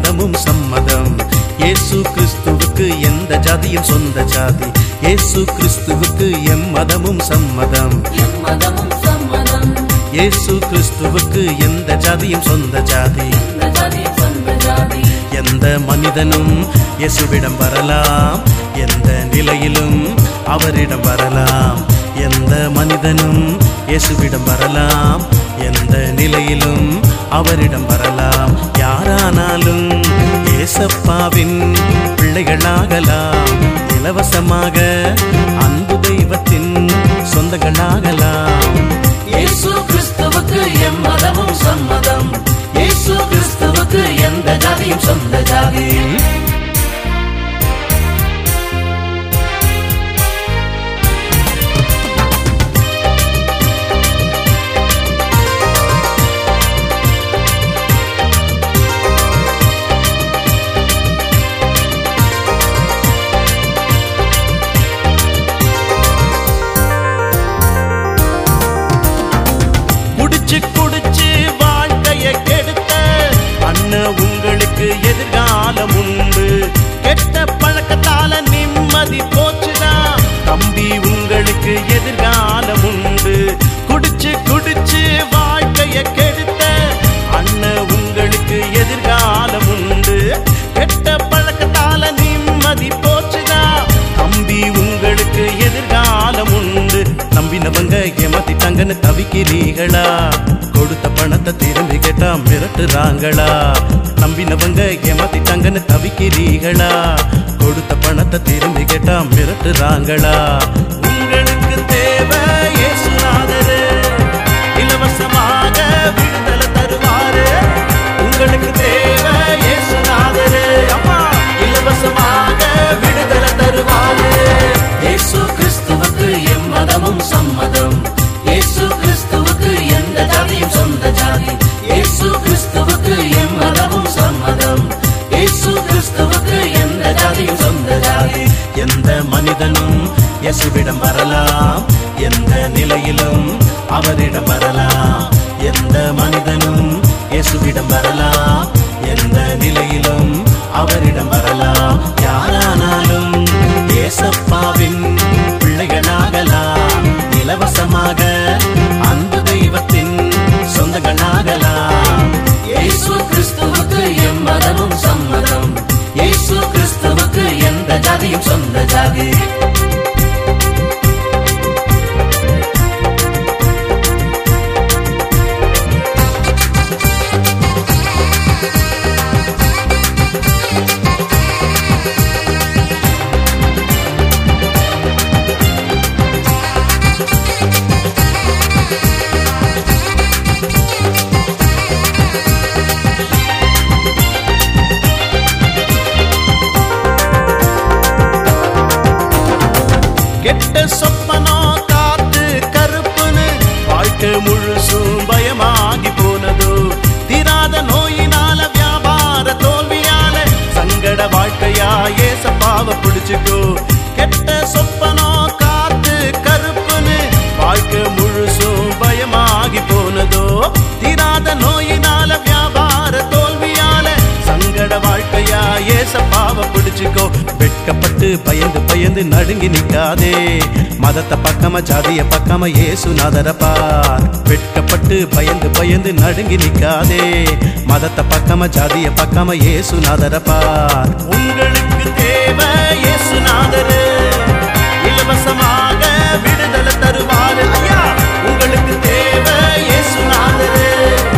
மதமும் சம்மதம் இயேசு கிறிஸ்துவுக்கு எந்த ஜாதியும் சொந்த ஜாதி இயேசு கிறிஸ்துவுக்கு எம் மதமும் சம்மதம் எம்மதமும் சம்மதம் இயேசு கிறிஸ்துவுக்கு எந்த ஜாதியும் சொந்த ஜாதி இந்த ஜாதி சொந்த ஜாதி எந்த மனிதனும் இயேசுவிடம் வரலாம் எந்த நிலையிலும் அவரிடம் வரலாம் எந்த மனிதனும் இயேசுவிடம் வரலாம் எந்த நிலையிலும் அவரிடம் வரலாம் யாரானாலும் ஏசப்பாவின் பிள்ளைகளாகலாம் இலவசமாக அன்பு தெய்வத்தின் சொந்தங்களாகலாம் இயேசு கிறிஸ்துவுக்கு எம்மதமும் சம்மதம் இயேசு கிறிஸ்துவுக்கு எந்த ஜாதியும் சொந்த ஜாதி குடிச்சு குடிச்சு வாழ்க்கைய கெடுத்த அண்ணன் உங்களுக்கு எதிர்காலம் உண்டு கெட்ட பழக்கத்தால நிம்மதி போச்சுடா தம்பி உங்களுக்கு எதிர்காலம் உண்டு குடிச்சு குடிச்சு வாழ்க்கைய கெடுத்த அண்ணன் உங்களுக்கு எதிர்காலம் உண்டு கெட்ட பழக்கத்தால நிம்மதி போச்சுடா தம்பி உங்களுக்கு எதிர்காலம் உண்டு நம்பினவங்க ஏமாத்திட்டாங்கன்னு தவிக்கிறீங்களா கொடுத்த பணத்தை திரும்பி கேட்டா மிரட்டுறாங்களா நம்பினவங்க ஏமாத்திட்டாங்கன்னு தவிக்கிறீங்களா கொடுத்த பணத்தை திரும்பி கேட்டா மிரட்டுறாங்களா உங்களுக்கு தேவை இயேசுநாதரு இலவசமாக விடுதலை தருவாரு உங்களுக்கு தேவை இயேசுநாதரு அம்மா இலவசமாக விடுதலை தருவாரு இயேசு கிறிஸ்துவுக்கு எம்மதமும் சம்மதம் இயேசு கிறிஸ்துவுக்கு எந்த ஜாதியும் சொந்த ஜாதி இயேசு கிறிஸ்துவுக்கு எம்மதமும் சம்மதம் இயேசு கிறிஸ்துவுக்கு எந்த ஜாதியும் சொந்த ஜாதி எந்த மனிதனும் இயேசுவிடம் வரலாம் எந்த நிலையிலும் அவரிடம் வரலாம் எந்த மனிதனும் இயேசுவிடம் வரலாம் எந்த நிலையிலும் அவரிடம் வரலாம் யாரானாலும் ஏசப்பாவின் பிள்ளைகளாகலாம் இலவசமாக அன்பு தெய்வத்தின் சொந்தங்களாகலாம் இயேசு கிறிஸ்துவுக்கு எம்மதமும் சம்மதம் இயேசு கிறிஸ்துவுக்கு எந்த ஜாதியும் சொந்த ஜாதி கெட்ட சொப்பனோ காத்து கருப்புன்னு வாழ்க்கை முழுசும் பயமாகி போனதோ தீராத நோயினால வியாபார தோல்வியால சங்கட வாழ்க்கையா ஏசப்பாவ பிடிச்சுக்கோ கெட்ட சொப்பனோ காத்து கருப்புன்னு வாழ்க்கை முழுசும் பயமாகி போனதோ தீராத நோயினால வியாபார தோல்வியால சங்கட வாழ்க்கையா ஏசப்பாவ பிடிச்சுக்கோ வெட்கப்பட்டு பயந்து பயந்து நடுங்கி நிக்காதே மதத்தை பக்கம ஜாதிய பக்கம ஏசு பார் வெட்கப்பட்டு பயந்து பயந்து நடுங்கி நிக்காதே மதத்தை பக்கம ஜாதிய பக்கம ஏசு பார் உங்களுக்கு தேவை இயேசுநாதரு இலவசமாக விடுதலை தருவாரு ஐயா உங்களுக்கு தேவை இயேசுநாதரு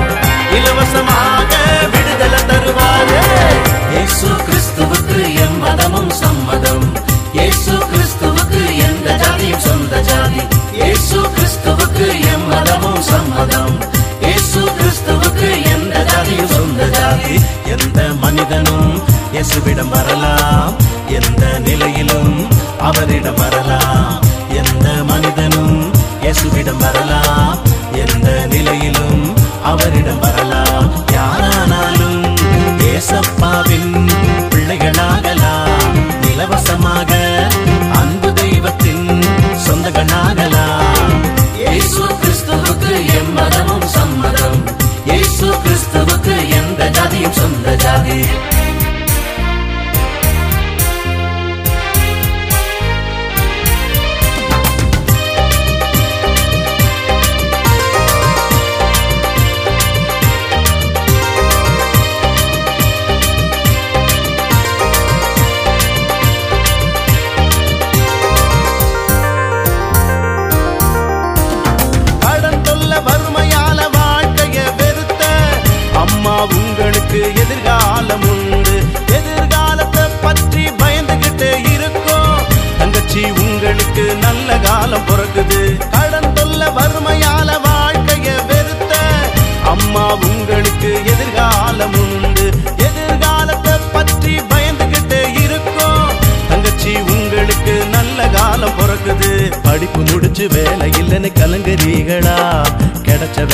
இலவசமாக விடுதலை தருவாரு இயேசு கிறிஸ்துவுக்கு எம்மதமும் சம்மதம் இயேசு கிறிஸ்துவுக்கு எந்த ஜாதியும் சொந்த ஜாதி இயேசு கிறிஸ்துவுக்கு எம்மதமும் சம்மதம் இயேசு கிறிஸ்துவுக்கு எந்த ஜாதியும் சொந்த ஜாதி எந்த மனிதனும் இயேசுவிடம் வரலாம் எந்த நிலையிலும் அவரிடம் வரலாம் எந்த மனிதனும் இயேசுவிடம் வரலாம் எந்த நிலையிலும் அவரிடம் வரலாம் யாரானாலும் ஏசப்பாவின் பிள்ளைகளாகலாம் இலவசமாக அன்பு தெய்வத்தின் சொந்தங்களாகலாம் இயேசு கிறிஸ்துவுக்கு எம்மதமும் சம்மதம் இயேசு கிறிஸ்துவுக்கு எந்த ஜாதியும் சொந்த ஜாதி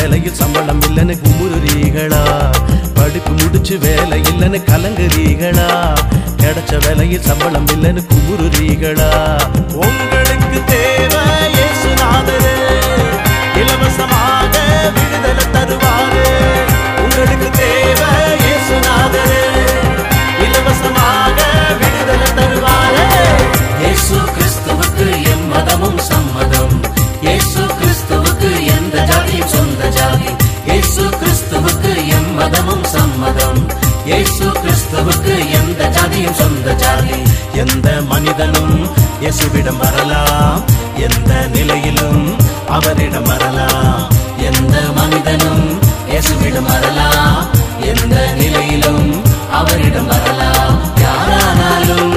வேலையில் சம்பளம் இல்லைன்னு குமுறுறீங்களா படிப்பு முடிச்சு வேலை இல்லைன்னு கலங்குறீங்களா கிடைச்ச வேலையில் சம்பளம் இல்லைன்னு குமுறுறீங்களா உங்களுக்கு தேவை இயேசுநாதரே இலவசமாக விடுதலை தருவாரு உங்களுக்கு தேவை இயேசுநாதரே இலவசமாக விடுதலை தருவாரே இயேசு கிறிஸ்துவுக்கு எம் மதமும் சம்மதம் இயேசு கிறிஸ்துவுக்கு எந்த ஜாதியும் சொந்த ஜாதி இயேசு கிறிஸ்துவுக்கு எம் மதமும் சம்மதம் இயேசு கிறிஸ்துவுக்கு எந்த ஜாதியும் சொந்த ஜாதி எந்த மனிதனும் இயேசுவிடம் வரலாம் எந்த நிலையிலும் அவரிடம் வரலாம் எந்த மனிதனும் இயேசுவிடம் வரலாம் எந்த நிலையிலும் அவரிடம் வரலாம் யாரானாலும்